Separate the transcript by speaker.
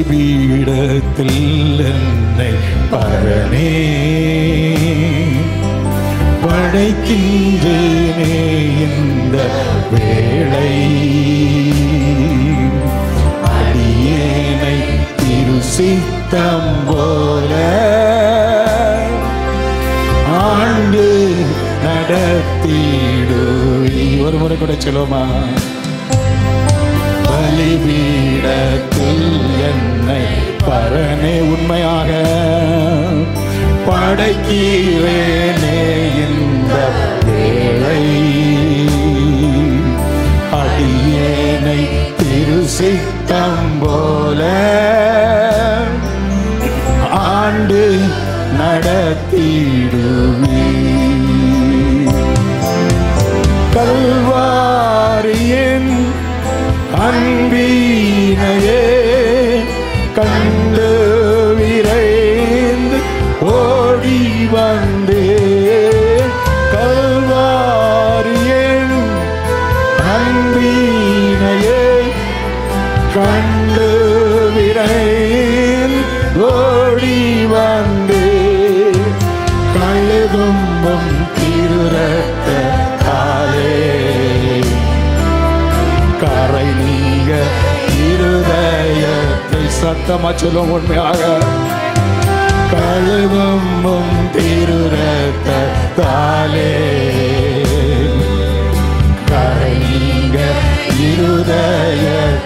Speaker 1: பலிபீடத்தில் என்னை பரணே படைக்கின்றேனே இந்த வேளை அடியேனை திருசித்தம் போல ஆண்டு நடத்திடு ஒரு முறை கூட சொல்லுமா பலிபீடத்தில் என்னை பரனே உண்மையாக படைக்கிறேனே இந்த வேளை அடியேனை திருசித்தம் போல ஆண்டு நடத்திடுவே கல்வாரியின் அன்பீனையே கண்டு விரைந்து ஓடி வந்தே கல்வாரியின் அன்பீனையே கண்டு விரைந்து ஓடி வந்தே கழுகும்பும் திருரத்த காலே கரை நீங்க இருதயத்தை சத்தமா சொல்லும் உண்மையாக கழுவும் திருரத்த தாலே கரை நீங்க இருதயத்தை